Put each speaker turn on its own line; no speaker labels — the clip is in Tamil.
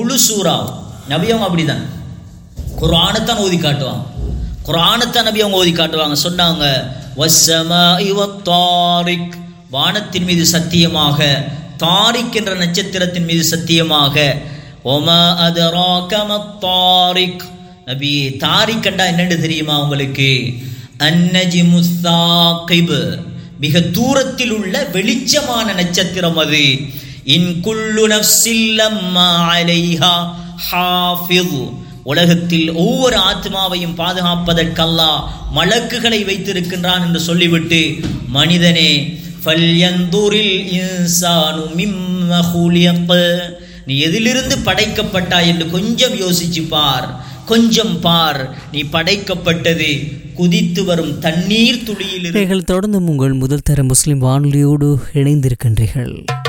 முழு சூறா நபி அவங்க அப்படிதான் குர்ஆனைத்தான் ஓதி காட்டுவாங்க குர்ஆனைத்தான் நபி அவங்க ஓதி காட்டுவாங்க சொன்னாங்க வஸ்ஸமாஇ வத்தாரிக் வானத்தின் மீது சத்தியமாக தாரிக் என்ற நட்சத்திரத்தின் மீது சத்தியமாக ஒமா அதராக மத்தாரிக் நபி தாரிக் கண்டா என்னன்னு தெரியுமா உங்களுக்கு அன்னஜி முஸ்தாகிப் மிக தூரத்தில் உள்ள வெளிச்சமான நட்சத்திரம் அது இன் குல்லு நஃப்ஸில்லம்மா அலைஹா ஹாஃபிஸ் உலகத்தில் ஒவ்வொரு ஆத்மாவையும் பாதுகாப்பதற்கல்லா மலக்குகளை வைத்திருக்கின்றான் என்று சொல்லிவிட்டு மனிதனே ஃபல்யந்துரில் இன்சானு மிம்ம ஹுலியக் நீ எதிலிருந்து படைக்கப்பட்டாய் என்று கொஞ்சம் யோசிச்சு பார் கொஞ்சம் பார் நீ படைக்கப்பட்டது குதித்து வரும் தண்ணீர் துளியில்
நீங்கள் தொடர்ந்து உங்கள் முதல் தர முஸ்லிம் வானொலியோடு இணைந்திருக்கின்றீர்கள்